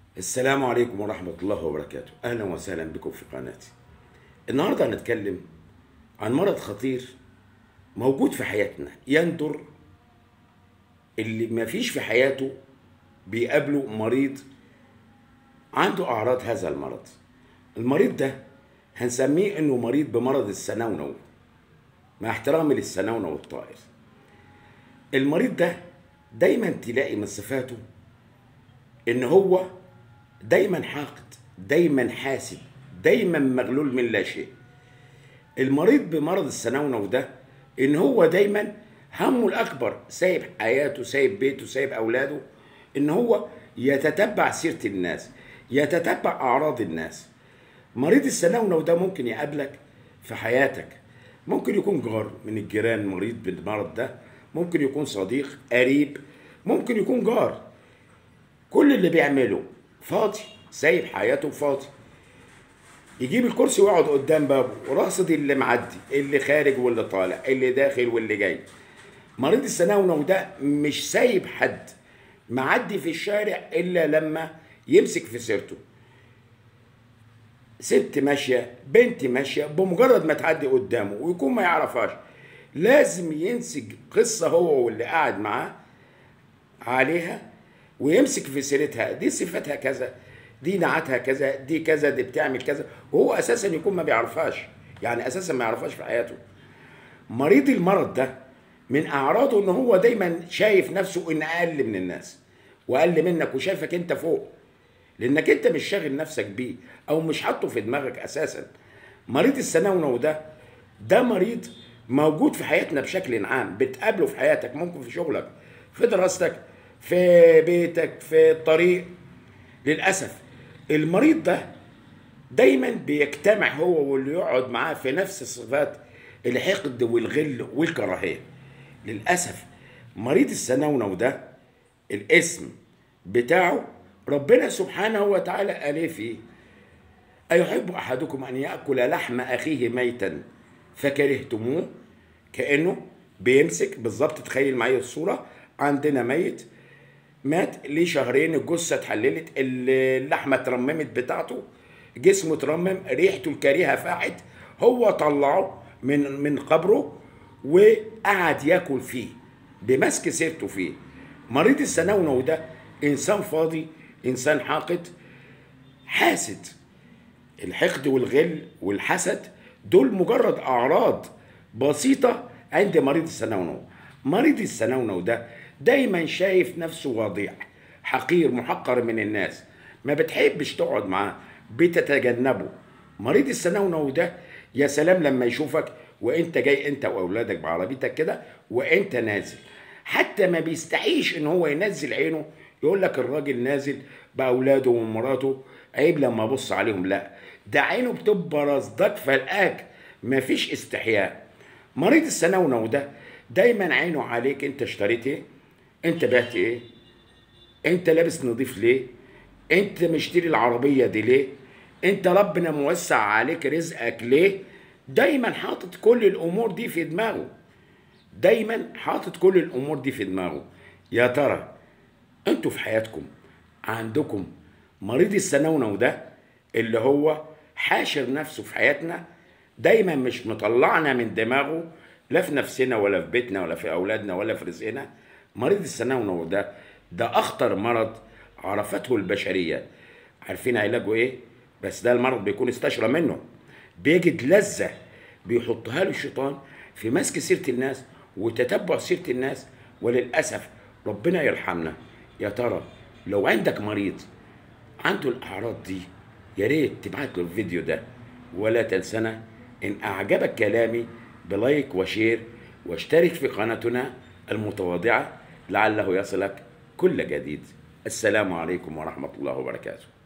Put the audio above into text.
السلام عليكم ورحمة الله وبركاته أهلا وسهلا بكم في قناتي النهاردة هنتكلم عن مرض خطير موجود في حياتنا يندر اللي ما فيش في حياته بيقابله مريض عنده أعراض هذا المرض المريض ده هنسميه إنه مريض بمرض السنونو مع احترامي للسنونو والطائر المريض ده دايما تلاقي من صفاته ان هو دايما حاقد دايما حاسد دايما مغلول من لا شيء المريض بمرض السنونو ده ان هو دايما همه الاكبر سايب حياته سايب بيته سايب اولاده ان هو يتتبع سيره الناس يتتبع اعراض الناس مريض السنونو ده ممكن يقابلك في حياتك ممكن يكون جار من الجيران مريض بالمرض ده ممكن يكون صديق قريب ممكن يكون جار كل اللي بيعمله فاضي سايب حياته فاضي يجيب الكرسي ويقعد قدام بابه وراصد اللي معدي اللي خارج واللي طالع اللي داخل واللي جاي مريض السنونو ده مش سايب حد معدي في الشارع الا لما يمسك في سيرته ست ماشيه بنت ماشيه بمجرد ما تعدي قدامه ويكون ما يعرفهاش لازم ينسج قصه هو واللي قاعد معاه عليها ويمسك في سيرتها دي صفتها كذا دي نعتها كذا دي كذا دي بتعمل كذا وهو اساسا يكون ما بيعرفهاش يعني اساسا ما يعرفهاش في حياته مريض المرض ده من اعراضه ان هو دايما شايف نفسه ان اقل من الناس واقل منك وشايفك انت فوق لانك انت مش شاغل نفسك بيه او مش حاطه في دماغك اساسا مريض السنونو ده ده مريض موجود في حياتنا بشكل عام بتقابله في حياتك ممكن في شغلك في دراستك في بيتك في الطريق للاسف المريض ده دايما بيجتمع هو واللي يقعد معاه في نفس صفات الحقد والغل والكراهيه للاسف مريض السنونو ده الاسم بتاعه ربنا سبحانه وتعالى قال إيه فيه أيحب أحدكم أن يأكل لحم أخيه ميتا فكرهتموه كأنه بيمسك بالظبط تخيل معايا الصورة عندنا ميت مات ليه شهرين الجثة اتحللت اللحمة اترممت بتاعته جسمه اترمم ريحته الكريهة فاحت هو طلعه من من قبره وقعد ياكل فيه بمسك سيرته فيه مريض السنونو ده انسان فاضي انسان حاقد حاسد الحقد والغل والحسد دول مجرد اعراض بسيطه عند مريض السنونو مريض السنونو ده دايما شايف نفسه وضيع حقير محقر من الناس ما بتحبش تقعد معاه بتتجنبه مريض السنونو ده يا سلام لما يشوفك وانت جاي انت واولادك بعربيتك كده وانت نازل حتى ما بيستحيش ان هو ينزل عينه يقول لك الراجل نازل باولاده ومراته عيب لما ابص عليهم لا ده عينه بتبقى رصدك فلقاك مفيش استحياء مريض السنونو ده دايما عينه عليك انت اشتريت ايه انت بعت ايه انت لابس نظيف ليه انت مشتري العربيه دي ليه انت ربنا موسع عليك رزقك ليه دايما حاطط كل الامور دي في دماغه دايما حاطط كل الامور دي في دماغه يا ترى انتوا في حياتكم عندكم مريض السنونو ده اللي هو حاشر نفسه في حياتنا دايما مش مطلعنا من دماغه لا في نفسنا ولا في بيتنا ولا في اولادنا ولا في رزقنا مريض السنونو ده ده اخطر مرض عرفته البشريه عارفين علاجه ايه بس ده المرض بيكون استشرى منه بيجد لذه بيحطها له الشيطان في مسك سيره الناس وتتبع سيره الناس وللاسف ربنا يرحمنا يا ترى لو عندك مريض عنده الاعراض دي يا ريت تبعت له الفيديو ده ولا تنسنا ان اعجبك كلامي بلايك وشير واشترك في قناتنا المتواضعه لعله يصلك كل جديد السلام عليكم ورحمه الله وبركاته